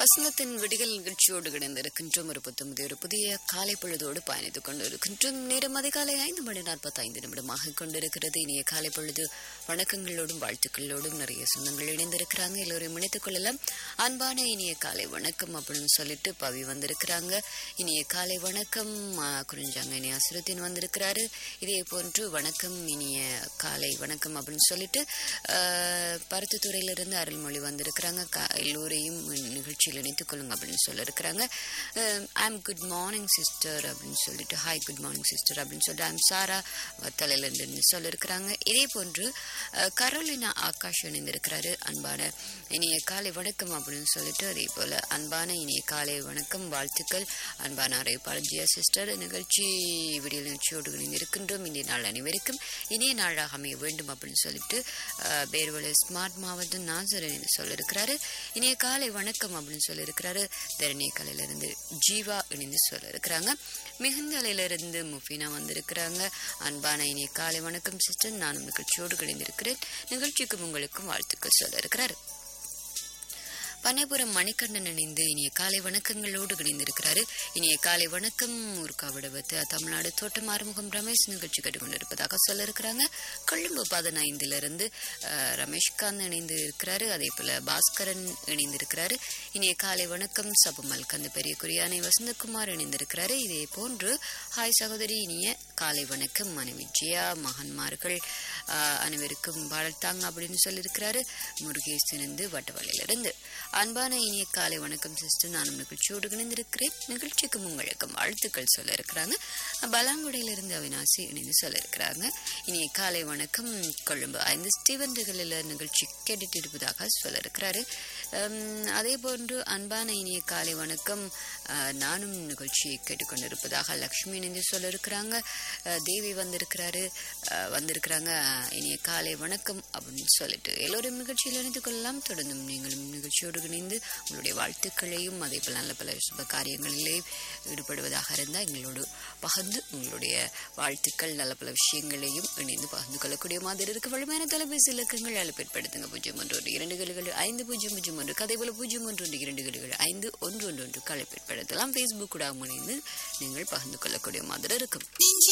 வசந்தத்தின் விடிகள் நிகழ்ச்சியோடு கிடந்திருக்கின்றோம் ஒரு புத்தமுதி ஒரு புதிய காலை பொழுதோடு பயணித்துக் கொண்டிருக்கின்றோம் நேரம் அதிகாலை ஐந்து மணி நாற்பத்தி ஐந்து நிமிடமாக கொண்டிருக்கிறது இனிய காலை பொழுது வணக்கங்களோடும் வாழ்த்துக்களோடும் நிறைய சொந்தங்கள் இணைந்திருக்கிறாங்க எல்லோரையும் இணைத்துக் கொள்ளலாம் அன்பான இனிய காலை வணக்கம் அப்படின்னு சொல்லிட்டு பவி வந்திருக்கிறாங்க இனிய காலை வணக்கம் ஆ, குறிஞ்சாங்க இனிய அசுரத்தின் வந்திருக்கிறாரு இதே போன்று வணக்கம் இனிய காலை வணக்கம் அப்படின்னு சொல்லிட்டு ஆ, பருத்தித்துறையிலிருந்து அருள்மொழி வந்திருக்கிறாங்க கா- எல்லோரையும் நிகழ்ச்சியில் இணைத்துக் கொள்ளுங்க அப்படின்னு சொல்லியிருக்கிறாங்க ஐம் குட் மார்னிங் சிஸ்டர் அப்படின்னு சொல்லிட்டு ஹாய் குட் மார்னிங் சிஸ்டர் அப்படின்னு சொல்லிட்டு ஐம் சாரா தலையிலிருந்து சொல்லியிருக்கிறாங்க இதே போன்று அஹ், கரோலினா ஆகாஷ் இணைந்திருக்கிறாரு அன்பான இனிய காலை வணக்கம் அப்படின்னு சொல்லிட்டு அதே போல அன்பான இனிய காலை வணக்கம் வாழ்த்துக்கள் அன்பான அறைப்பாளர் ஜியா சிஸ்டர் நிகழ்ச்சி விடிய நிகழ்ச்சியோடு இணைந்திருக்கின்றோம் இந்திய நாள் அனைவருக்கும் இனிய நாளாக அமைய வேண்டும் அப்படின்னு சொல்லிட்டு அஹ், பேர்வல ஸ்மார்ட் மாவட்டம் நாசர் சொல்லியிருக்கிறாரு இனிய காலை வணக்கம் அப்படின்னு சொல்லியிருக்கிறாரு தரணியக்காலையில இருந்து ஜீவா இணைந்து சொல்லியிருக்கிறாங்க மிகுந்தலையிலிருந்து முஃபினா வந்திருக்கிறாங்க அன்பான இனிய காலை வணக்கம் சிஸ்டர் நானும் நிகழ்ச்சியோடு கிடைந்திருக்கிறேன் நிகழ்ச்சிக்கும் உங்களுக்கும் வாழ்த்துக்கள் சொல்லியிருக்கிறாரு பண்ணைபுரம் மணிகண்டன் இணைந்து இனிய காலை வணக்கங்களோடு இணைந்திருக்கிறாரு இனிய காலை வணக்கம் ஊர்காவிடவத்து தமிழ்நாடு தோட்டம் ஆறுமுகம் ரமேஷ் நிகழ்ச்சி கேட்டுக்கொண்டிருப்பதாக சொல்ல இருக்கிறாங்க கொழும்பு பதினைந்திலிருந்து அஹ், ரமேஷ்காந்த் இணைந்து இருக்கிறாரு அதே போல பாஸ்கரன் இணைந்திருக்கிறாரு இனிய காலை வணக்கம் சபுமல் கந்த பெரிய குறியானை வசந்தகுமார் இணைந்திருக்கிறாரு இதே போன்று ஹாய் சகோதரி இனிய காலை வணக்கம் மனைவி ஜெயா மகன்மார்கள் அஹ், அனைவருக்கும் வாழ்த்தாங்க அப்படின்னு சொல்லியிருக்கிறாரு முருகேசனிருந்து வட்டவளையிலிருந்து அன்பான இனிய காலை வணக்கம் சிஸ்டர் நானும் நிகழ்ச்சியோடு இணைந்திருக்கிறேன் நிகழ்ச்சிக்கும் உங்களுக்கும் வாழ்த்துக்கள் சொல்ல இருக்கிறாங்க பலாங்குடியிலிருந்து அவினாசி இணைந்து சொல்ல இருக்கிறாங்க இனிய காலை வணக்கம் கொழும்பு ஐந்து ஸ்டீவன் திகழில் நிகழ்ச்சி கேட்டுட்டு இருப்பதாக சொல்ல இருக்கிறாரு உம், அதே போன்று அன்பான இனிய காலை வணக்கம் அஹ், நானும் நிகழ்ச்சியை கேட்டுக்கொண்டிருப்பதாக லக்ஷ்மி இணைந்து சொல்ல இருக்கிறாங்க அஹ், தேவி வந்திருக்கிறாரு அஹ், வந்திருக்கிறாங்க அஹ், இனிய காலை வணக்கம் அப்படின்னு சொல்லிட்டு எல்லோரும் நிகழ்ச்சியில் இணைந்து கொள்ளலாம் தொடர்ந்தும் நீங்களும் நிகழ்ச்சியோடு இணைந்து உங்களுடைய வாழ்த்துக்களையும் அதே போல நல்ல பல சுப காரியங்களிலே ஈடுபடுவதாக இருந்தால் எங்களோடு பகிர்ந்து உங்களுடைய வாழ்த்துக்கள் நல்ல பல விஷயங்களையும் இணைந்து பகிர்ந்து கொள்ளக்கூடிய மாதிரி இருக்கு வலிமையான தொலைபேசி இலக்கங்கள் அழைப்பேற்படுத்துங்க பூஜ்ஜியம் ஒன்று ஒன்று இரண்டு கழுகள் ஐந்து பூஜ்ஜியம் பூஜ்ஜியம் ஒன்று அதே போல பூஜ்ஜியம் ஒன்று ஒன்று இரண்டு கழுகள் ஐந்து ஒன்று ஒன்று ஒன்று அழைப்பேற்படுத்தலாம் ஃபேஸ்புக் கூட இணைந்து நீங்கள் பகிர்ந்து கொள்ளக்கூடிய மாதிரி இருக்கும்